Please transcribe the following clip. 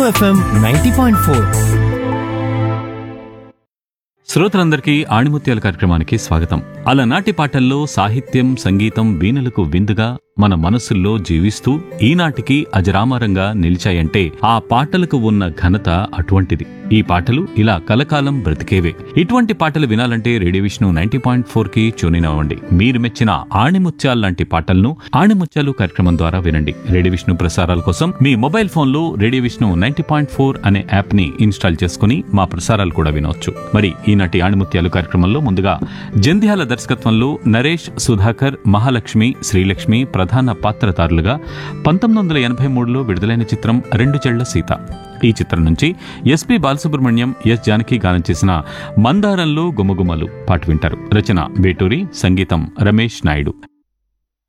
FM ninety point four శ్రోతలందరికీ ఆణిముత్యాల కార్యక్రమానికి స్వాగతం అలనాటి పాటల్లో సాహిత్యం సంగీతం వీణులకు విందుగా మన మనసుల్లో జీవిస్తూ ఈనాటికి అజరామరంగా నిలిచాయంటే ఆ పాటలకు ఉన్న ఘనత అటువంటిది ఈ పాటలు ఇలా కలకాలం బ్రతికేవే ఇటువంటి పాటలు వినాలంటే radio Vishnu ninety point four కి ట్యూన్ అవ్వండి మీరు మెచ్చిన ఆణిముత్యాల లాంటి పాటలను ఆణిముత్యాలు కార్యక్రమం ద్వారా వినండి రేడియో విష్ణు ప్రసారాల కోసం మీ మొబైల్ ఫోన్ లో radio Vishnu ninety point four అనే యాప్ ని ఇన్స్టాల్ చేసుకుని మా ప్రసారాలు కూడా వినవచ్చు మరి ఈనాటి ఆణిముత్యాలు కార్యక్రమంలో ముందుగా జంధ్యాల దర్శకత్వంలో నరేష్ సుధాకర్ మహాలక్ష్మి శ్రీలక్ష్మి ప్రధాన పాత్రధారులుగా పంతొమ్మిది వందల ఎనభై మూడులో విడుదలైన చిత్రం రెండు చెళ్ల సీత ఈ చిత్రం నుంచి ఎస్పి బాలసుబ్రహ్మణ్యం ఎస్ జానకి గానం చేసిన మందారంలో గుమగుమలు పాట వింటారు రచన వేటూరి సంగీతం రమేష్ నాయుడు